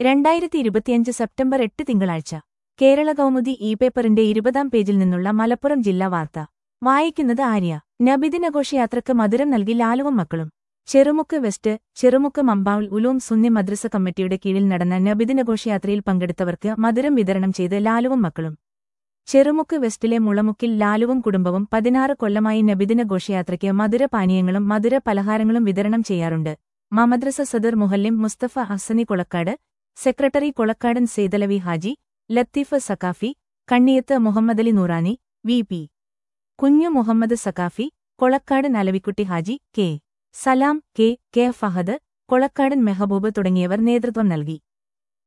രണ്ടായിരത്തി ഇരുപത്തിയഞ്ച് സെപ്റ്റംബർ എട്ട് തിങ്കളാഴ്ച കേരള കൗമുദി ഇ പേപ്പറിന്റെ ഇരുപതാം പേജിൽ നിന്നുള്ള മലപ്പുറം ജില്ലാ വാർത്ത വായിക്കുന്നത് ആര്യ നബിദിനഘോഷയാത്രക്ക് മധുരം നൽകി ലാലുവും മക്കളും ചെറുമുക്ക് വെസ്റ്റ് ചെറുമുക്ക് മമ്പാവുൽ ഉലൂം സുന്നി മദ്രസ കമ്മിറ്റിയുടെ കീഴിൽ നടന്ന നബിദിനഘോഷയാത്രയിൽ പങ്കെടുത്തവർക്ക് മധുരം വിതരണം ചെയ്ത് ലാലുവും മക്കളും ചെറുമുക്ക് വെസ്റ്റിലെ മുളമുക്കിൽ ലാലുവും കുടുംബവും പതിനാറ് കൊല്ലമായി നബിദിന ഘോഷയാത്രയ്ക്ക് മധുരപാനീയങ്ങളും മധുര പലഹാരങ്ങളും വിതരണം ചെയ്യാറുണ്ട് മമദ്രസ സദർ മുഹല്ലിം Mustafa Hasani Kolakkad secretary Kolakkadan Saithalavi Haji Latheef Saqafi Kanniyath Muhammadali Noorani V P Kunju Muhammad Saqafi Kolakkadan Alavikutty Haji K Salam K K Fahad Kolakkadan Mehboob തുടങ്ങിയവർ നേതൃത്വം നൽകി